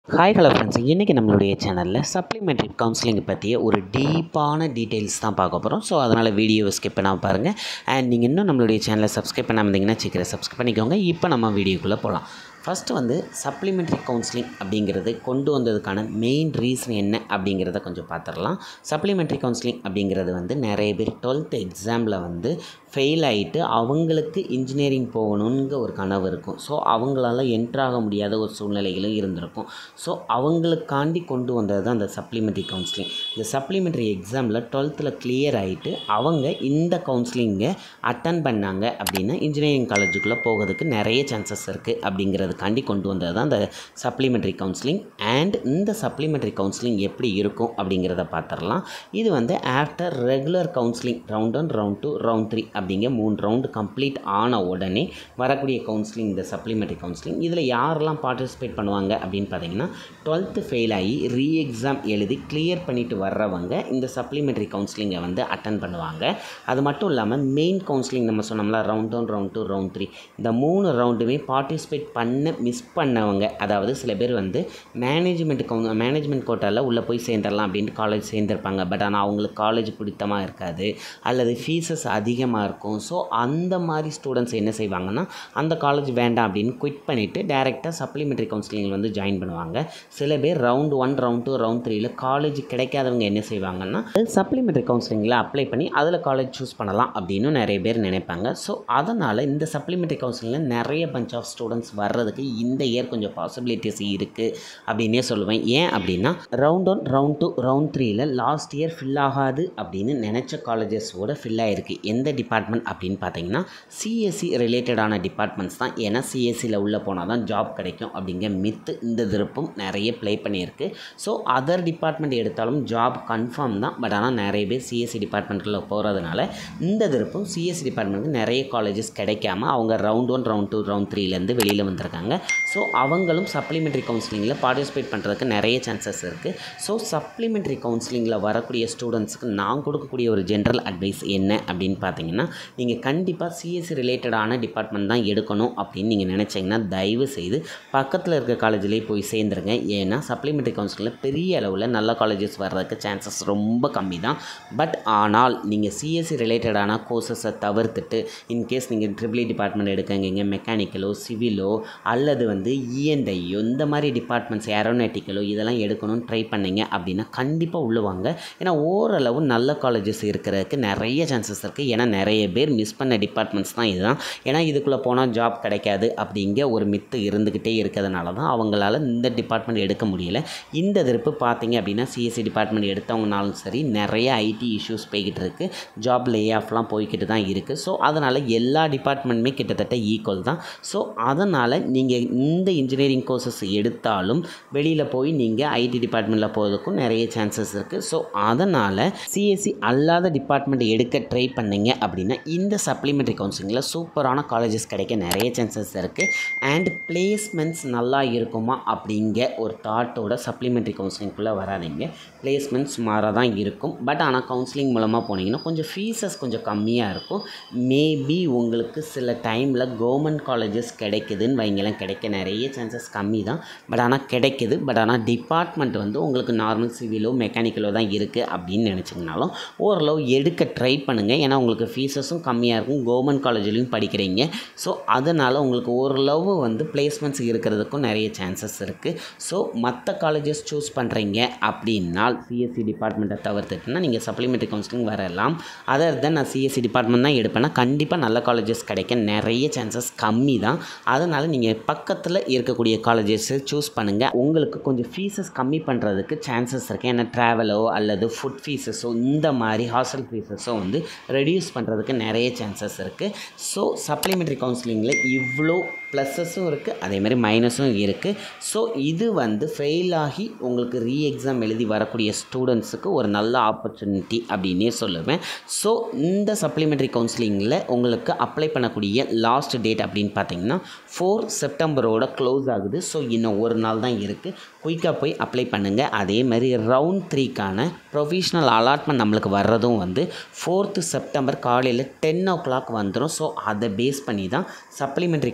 hi hello friends இன்றைக்கி நம்மளுடைய சேனலில் சப்ளிமெண்ட்ரி கவுன்சிலிங் பற்றிய ஒரு டீப்பான டீட்டெயில்ஸ் தான் பார்க்க போகிறோம் ஸோ அதனால் வீடியோவை ஸ்கிப் பண்ணாமல் பாருங்கள் அண்ட் நீங்கள் இன்னும் நம்மளுடைய சேனலை சப்ஸ்கிரைப் பண்ணாமல் இருந்தீங்கன்னா சீக்கிரம் சப்ஸ்கிரைப் பண்ணிக்கோங்க இப்போ நம்ம வீடியோக்குள்ளே போகலாம் ஃபஸ்ட்டு வந்து சப்ளிமெண்ட்ரி கவுன்சிலிங் அப்படிங்கிறது கொண்டு வந்ததுக்கான மெயின் ரீசன் என்ன அப்படிங்கிறத கொஞ்சம் பார்த்துடலாம் சப்ளிமெண்ட்ரி கவுன்சிலிங் அப்படிங்கிறது வந்து நிறைய பேர் டுவெல்த் எக்ஸாமில் வந்து ஃபெயில் ஆகிட்டு அவங்களுக்கு இன்ஜினியரிங் போகணுங்கிற ஒரு கனவு இருக்கும் ஸோ அவங்களால என்ட்ராக முடியாத ஒரு சூழ்நிலைகளும் இருந்திருக்கும் ஸோ அவங்களுக்காண்டி கொண்டு வந்தது தான் அந்த சப்ளிமெண்ட்ரி கவுன்சிலிங் இந்த சப்ளிமெண்ட்ரி எக்ஸாமில் டுவெல்த்தில் கிளியர் ஆகிட்டு அவங்க இந்த கவுன்சிலிங்கை அட்டன் பண்ணாங்க அப்படின்னா இன்ஜினியரிங் காலேஜுக்குள்ளே போகிறதுக்கு நிறைய சான்சஸ் இருக்குது அப்படிங்கிறதுக்காண்டி கொண்டு வந்தது தான் அந்த சப்ளிமெண்ட்ரி கவுன்சிலிங் அண்ட் இந்த சப்ளிமெண்ட்ரி கவுன்சிலிங் எப்படி இருக்கும் அப்படிங்கிறத பார்த்துடலாம் இது வந்து after regular counselling round one round two round three அப்படிங்க மூணு ரவுண்டு கம்ப்ளீட் ஆன உடனே வரக்கூடிய கவுன்சிலிங் இந்த சப்ளிமெண்ட்ரி கவுன்சிலிங் இதில் யாரெல்லாம் பார்ட்டிசிபேட் பண்ணுவாங்க அப்படின்னு பார்த்தீங்கன்னா டுவெல்த்து ஃபெயில் ஆகி ரீ எக்ஸாம் எழுதி கிளியர் பண்ணிட்டு வர்றவங்க இந்த சப்ளிமெண்ட்ரி கவுன்சிலிங்கை வந்து அட்டன் பண்ணுவாங்க அது மட்டும் இல்லாமல் மெயின் கவுன்சிலிங் நம்ம சொன்னோம்ல round one round two round three இந்த மூணு ரவுண்டுமே பார்ட்டிசிபேட் பண்ண மிஸ் பண்ணவங்க அதாவது சில பேர் வந்து மேனேஜ்மெண்ட் கவுன் மேனேஜ்மெண்ட் கோட்டாவில் உள்ளே போய் சேர்ந்துடலாம் அப்படின்ட்டு காலேஜ் சேர்ந்துருப்பாங்க பட் ஆனால் அவங்களுக்கு காலேஜ் பிடித்தமாக இருக்காது அல்லது ஃபீஸஸ் அதிகமாக இருக்கும் ஸோ அந்த மாதிரி ஸ்டூடெண்ட்ஸ் என்ன செய்வாங்கன்னா அந்த காலேஜ் வேண்டாம் அப்படின்னு குவிட் பண்ணிவிட்டு டேரெக்டாக சப்ளிமெண்ட்ரி கவுன்சிலிங்கில் வந்து ஜாயின் பண்ணுவாங்க சில பேர் round one round two round த்ரீயில் காலேஜ் கிடைக்காதவங்க என்ன செய்வாங்கன்னா சப்ளிமெண்ட்ரி கவுன்சிலிங்கில் அப்ளை பண்ணி அதில் காலேஜ் சூஸ் பண்ணலாம் அப்படின்னு நிறைய பேர் நினைப்பாங்க ஸோ அதனால் இந்த சப்ளிமெண்ட்ரி கவுன்சிலிங்கில் நிறைய பஞ்ச் ஆஃப் ஸ்டூடெண்ட்ஸ் வர்றதுக்கு இந்த இயர் கொஞ்சம் பாசிபிலிட்டிஸ் இருக்குது அப்படின்னே சொல்லுவேன் ஏன் அப்படின்னா round one round two round த்ரீயில் லாஸ்ட் இயர் ஃபில் ஆகாது அப்படின்னு நினச்ச காலேஜஸோட ஃபில் ஆகிருக்கு எந்த டிபார்ட்மெண்ட் அப்படின்னு பார்த்தீங்கன்னா சிஎஸ்சி ரிலேட்டடான டிபார்ட்மெண்ட்ஸ் தான் ஏன்னா சிஎஸ்சியில் உள்ளே போனால் தான் ஜாப் கிடைக்கும் அப்படிங்கிற மித்து இந்த திருப்பும் நிறைய ப்ளே பண்ணியிருக்கு ஸோ அதர் டிபார்ட்மெண்ட் எடுத்தாலும் ஜாப் கன்ஃபார்ம் தான் பட் ஆனால் நிறைய பேர் சிஎஸ்சி டிபார்ட்மெண்ட்டில் போகிறதுனால இந்த திருப்பும் சிஎஸ்சி டிபார்ட்மெண்ட்டுக்கு நிறைய காலேஜஸ் கிடைக்காம அவங்க round one round two round த்ரீலேருந்து வெளியில் வந்திருக்காங்க ஸோ அவங்களும் சப்ளிமெண்ட்ரி கவுன்சிலிங்கில் பார்ட்டிசிபேட் பண்ணுறதுக்கு நிறைய சான்சஸ் இருக்குது ஸோ சப்ளிமெண்ட்ரி கவுன்சிலிங்கில் வரக்கூடிய ஸ்டூடெண்ட்ஸுக்கு நான் கொடுக்கக்கூடிய ஒரு ஜென்ரல் அட்வைஸ் என்ன அப்படின்னு பார்த்தீங்கன்னா நீங்கள் கண்டிப்பாக சிஎஸ்சி ரிலேட்டடான டிபார்ட்மெண்ட் தான் எடுக்கணும் அப்படின்னு நீங்கள் நினச்சிங்கன்னா தயவு செய்து பக்கத்தில் இருக்க காலேஜ்லேயே போய் சேர்ந்துருங்க ஏன்னா சப்ளிமெண்ட்ரி கவுன்சிலில் பெரிய அளவில் நல்ல காலேஜஸ் வர்றதுக்கு சான்சஸ் ரொம்ப கம்மி தான் பட் ஆனால் நீங்கள் சிஎஸ்சி ரிலேட்டடான கோர்சஸை தவிர்த்துட்டு இன்கேஸ் நீங்கள் ட்ரிபிளி டிபார்ட்மெண்ட் எடுக்கங்க மெக்கானிக்கலோ சிவிலோ அல்லது வந்து இஎன்ஐயோ இந்த மாதிரி டிபார்ட்மெண்ட்ஸ் ஏரோனேட்டிக்கலோ இதெல்லாம் எடுக்கணும்னு ட்ரை பண்ணீங்க அப்படின்னா கண்டிப்பாக உள்ளுவாங்க ஏன்னா ஓரளவு நல்ல காலேஜஸ் இருக்கிறதுக்கு நிறைய சான்சஸ் இருக்குது ஏன்னா நிறைய பேர் மிஸ் பண்ண டிபார்ட்மெண்ட்ஸ் தான் இதுதான் ஏன்னா இதுக்குள்ளே போனால் ஜாப் கிடைக்காது அப்படிங்கிற ஒரு மித்து இருந்துக்கிட்டே இருக்கிறதுனால தான் அவங்களால இந்த டிபார்ட்மெண்ட் எடுக்க முடியல இந்த திருப்பு பார்த்தீங்க அப்படின்னா சிஎஸ்சி டிபார்ட்மெண்ட் எடுத்தவங்கனாலும் சரி நிறைய ஐடி இஷ்யூஸ் போய்கிட்டு இருக்குது ஜாப் லே ஆஃப்லாம் போய்கிட்டு தான் இருக்குது ஸோ அதனால் எல்லா டிபார்ட்மெண்ட்டுமே கிட்டத்தட்ட ஈக்குவல் தான் ஸோ அதனால் நீங்கள் இந்த இன்ஜினியரிங் கோர்சஸ் எடுத்தாலும் வெளியில் போய் நீங்கள் ஐடி டிபார்ட்மெண்ட்டில் போகிறதுக்கும் நிறைய சான்சஸ் இருக்குது ஸோ அதனால் சிஎஸ்சி அல்லாத டிபார்ட்மெண்ட் எடுக்க ட்ரை பண்ணீங்க அப்படின்னா இந்த சப்ளிமெண்ட்ரி கவுன்சிலிங்கில் சூப்பரான காலேஜஸ் கிடைக்க நிறைய சான்சஸ் இருக்குது அண்ட் பிளேஸ்மெண்ட்ஸ் நல்லா இருக்குமா அப்படிங்கிற ஒரு தாட்டோட சப்ளிமெண்ட்ரி கவுன்சிலிங்குள்ளே வராதிங்க பிளேஸ்மெண்ட்ஸ் சுமாராக தான் இருக்கும் பட் ஆனால் கவுன்சிலிங் மூலமாக போனீங்கன்னா கொஞ்சம் ஃபீஸஸ் கொஞ்சம் கம்மியாக இருக்கும் மேபி உங்களுக்கு சில டைமில் கவர்மெண்ட் காலேஜஸ் கிடைக்குதுன்னு வைங்களேன் கிடைக்க நிறைய சான்சஸ் கம்மி தான் பட் ஆனால் கிடைக்குது பட் ஆனால் டிபார்ட்மெண்ட் வந்து உங்களுக்கு நார்மல் சிவிலோ மெக்கானிக்கலோ தான் இருக்குது அப்படின்னு நினச்சிங்கனாலும் ஓரளவு எடுக்க ட்ரை பண்ணுங்கள் ஏன்னா உங்களுக்கு ஃபீஸஸும் கம்மியாக இருக்கும் கவர்மெண்ட் காலேஜ்லேயும் படிக்கிறீங்க ஸோ அதனால் உங்களுக்கு ஓரளவு வந்து பிளேஸ்மெண்ட்ஸ் இருக்கிறதுக்கும் நிறைய சான்சஸ் இருக்குது ஸோ மற்ற காலேஜஸ் சூஸ் பண்ணுறீங்க அப்படின்னா சிஎஸ்சி டிபார்ட்மெண்ட்டை தவிர்த்துட்டுனா நீங்கள் சப்ளிமெண்ட்ரி கவுன்சிலிங் வரலாம் அதர் தென் நான் சிஎஸ்சி டிபார்ட்மெண்ட் தான் எடுப்பேன்னா கண்டிப்பாக நல்ல காலேஜஸ் கிடைக்க நிறைய சான்சஸ் கம்மி தான் அதனால் நீங்கள் பக்கத்தில் இருக்கக்கூடிய காலேஜஸை சூஸ் பண்ணுங்கள் உங்களுக்கு கொஞ்சம் ஃபீஸஸ் கம்மி பண்ணுறதுக்கு சான்சஸ் இருக்குது ஏன்னா ட்ராவலோ அல்லது ஃபுட் ஃபீஸஸோ இந்த மாதிரி ஹாஸ்டல் ஃபீஸஸோ வந்து ரெடியூஸ் பண்ணுறதுக்கு நிறைய சான்சஸ் இருக்குது ஸோ சப்ளிமெண்ட்ரி கவுன்சிலிங்கில் இவ்வளோ ப்ளஸஸும் இருக்குது அதே மாதிரி மைனஸும் இருக்குது ஸோ இது வந்து ஃபெயில் ஆகி உங்களுக்கு ரீ எக்ஸாம் எழுதி வரக்கூடிய ஸ்டூடெண்ட்ஸுக்கு ஒரு நல்ல ஆப்பர்ச்சுனிட்டி அப்படின்னே சொல்லுவேன் ஸோ இந்த சப்ளிமெண்ட்ரி கவுன்சிலிங்கில் உங்களுக்கு அப்ளை பண்ணக்கூடிய லாஸ்ட் டேட் அப்படின்னு பார்த்தீங்கன்னா ஃபோர் செப்டம்பரோட க்ளோஸ் ஆகுது ஸோ இன்னும் ஒரு நாள் தான் இருக்குது குயிக்காக போய் அப்ளை பண்ணுங்கள் அதே மாதிரி ரவுண்ட் த்ரீக்கான ப்ரொஃபஷனல் அலாட்மெண்ட் நம்மளுக்கு வர்றதும் வந்து ஃபோர்த்து செப்டம்பர் காலையில் டென் ஓ கிளாக் வந்துடும் ஸோ அதை பேஸ் பண்ணி தான் சப்ளிமெண்ட்ரி கவுன்சிலிங்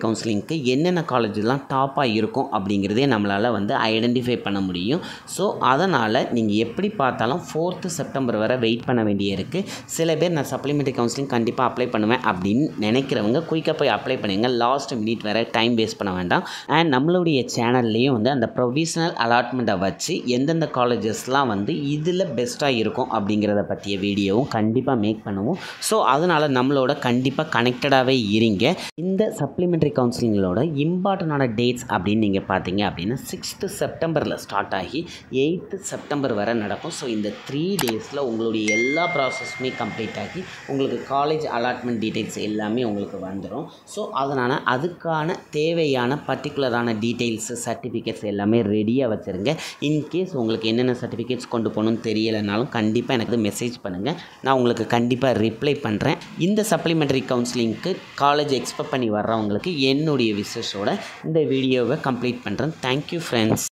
உங்களுக்கு என்னென்ன காலேஜெலாம் டாப்பாக இருக்கும் அப்படிங்கிறதே நம்மளால் வந்து ஐடென்டிஃபை பண்ண முடியும் ஸோ அதனால் நீங்கள் எப்படி பார்த்தாலும் ஃபோர்த்து செப்டம்பர் வரை வெயிட் பண்ண வேண்டிய இருக்குது சில பேர் நான் சப்ளிமெண்ட்ரி கவுன்சிலிங் கண்டிப்பாக அப்ளை பண்ணுவேன் அப்படின்னு நினைக்கிறவங்க குயிக்காக போய் அப்ளை பண்ணுங்க லாஸ்ட் மினிட் வரை டைம் வேஸ்ட் பண்ண வேண்டாம் அண்ட் நம்மளுடைய சேனல்லையும் வந்து அந்த ப்ரொவிஷனல் அலாட்மெண்ட்டை வச்சு எந்தெந்த காலேஜஸ்லாம் வந்து இதில் பெஸ்ட்டாக இருக்கும் அப்படிங்கிறத பற்றிய வீடியோவும் கண்டிப்பாக மேக் பண்ணுவோம் ஸோ அதனால் நம்மளோட கண்டிப்பாக கனெக்டடாகவே இருங்க இந்த சப்ளிமெண்ட்ரி கவுன்சிலிங்களோட இம்பார்ட்டண்டான டேட்ஸ் அப்படின்னு நீங்கள் பார்த்தீங்க அப்படின்னா சிக்ஸ்த்து செப்டம்பரில் ஸ்டார்ட் ஆகி எயித்து செப்டம்பர் வரை நடக்கும் ஸோ இந்த த்ரீ டேஸில் உங்களுடைய எல்லா ப்ராசஸுமே கம்ப்ளீட் ஆகி உங்களுக்கு காலேஜ் அலாட்மெண்ட் டீட்டெயில்ஸ் எல்லாமே உங்களுக்கு வந்துடும் ஸோ அதனால் அதுக்கான தேவையான பர்டிகுலரான டீட்டெயில்ஸு சர்டிஃபிகேட்ஸ் எல்லாமே ரெடியாக வச்சுருங்க இன்கேஸ் உங்களுக்கு என்னென்ன சர்டிஃபிகேட்ஸ் கொண்டு போகணும்னு தெரியலைனாலும் கண்டிப்பாக எனக்கு மெசேஜ் பண்ணுங்கள் நான் உங்களுக்கு கண்டிப்பாக ரிப்ளை பண்ணுறேன் இந்த சப்ளிமெண்ட்ரி கவுன்சிலிங்க்கு காலேஜ் எக்ஸ்பெக்ட் பண்ணி வர்றவங்களுக்கு என்னுடைய விசேஷோட இந்த வீடியோவை கம்ப்ளீட் பண்ணுறேன் தேங்க்யூ ஃப்ரெண்ட்ஸ்